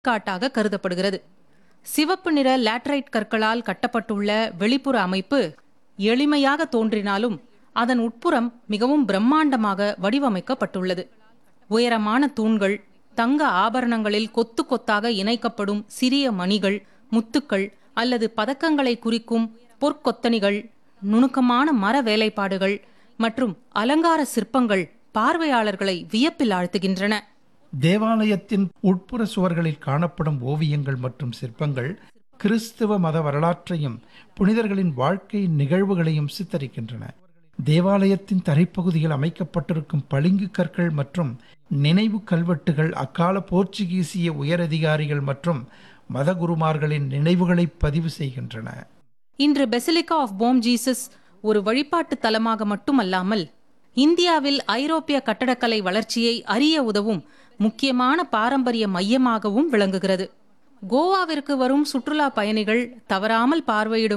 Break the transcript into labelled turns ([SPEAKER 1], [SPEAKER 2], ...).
[SPEAKER 1] காட்டாக கருதப்படுகிறது சிவப்பு நிற லேட்டரைட் கற்களால் கட்டப்பட்டுள்ள வெளிப்புற அமைப்பு எளிமையாக தோன்றினாலும் அதன் உட்புறம் மிகவும் பிரம்மாண்டமாக வடிவமைக்கப்பட்டுள்ளது உயரமான தூண்கள் தங்க ஆபரணங்களில் கொத்து கொத்தாக இணைக்கப்படும் சிறிய மணிகள் முத்துக்கள் அல்லது பதக்கங்களை குறிக்கும் பொற்கொத்தணிகள் நுணுக்கமான மர வேலைப்பாடுகள் மற்றும் அலங்கார சிற்பங்கள் பார்வையாளர்களை வியப்பில் ஆழ்த்துகின்றன
[SPEAKER 2] தேவாலயத்தின் உட்புற சுவர்களில் காணப்படும் ஓவியங்கள் மற்றும் சிற்பங்கள் கிறிஸ்துவ மத வரலாற்றையும் புனிதர்களின் வாழ்க்கை நிகழ்வுகளையும் சித்தரிக்கின்றன தேவாலயத்தின் தரைப்பகுதியில் அமைக்கப்பட்டிருக்கும் பளிங்கு கற்கள் மற்றும் நினைவு கல்வெட்டுகள் அக்கால போர்ச்சுகீசிய உயரதிகாரிகள் மற்றும் மதகுருமார்களின் நினைவுகளை பதிவு செய்கின்றன
[SPEAKER 1] இன்று பெசிலிகா ஆஃப் போம் ஜீசஸ் ஒரு வழிபாட்டு தலமாக மட்டுமல்லாமல் இந்தியாவில் ஐரோப்பிய கட்டடக்கலை வளர்ச்சியை அறிய உதவும் முக்கியமான பாரம்பரிய மையமாகவும் விளங்குகிறது கோவாவிற்கு வரும் சுற்றுலா பயணிகள் தவறாமல் பார்வையிடும்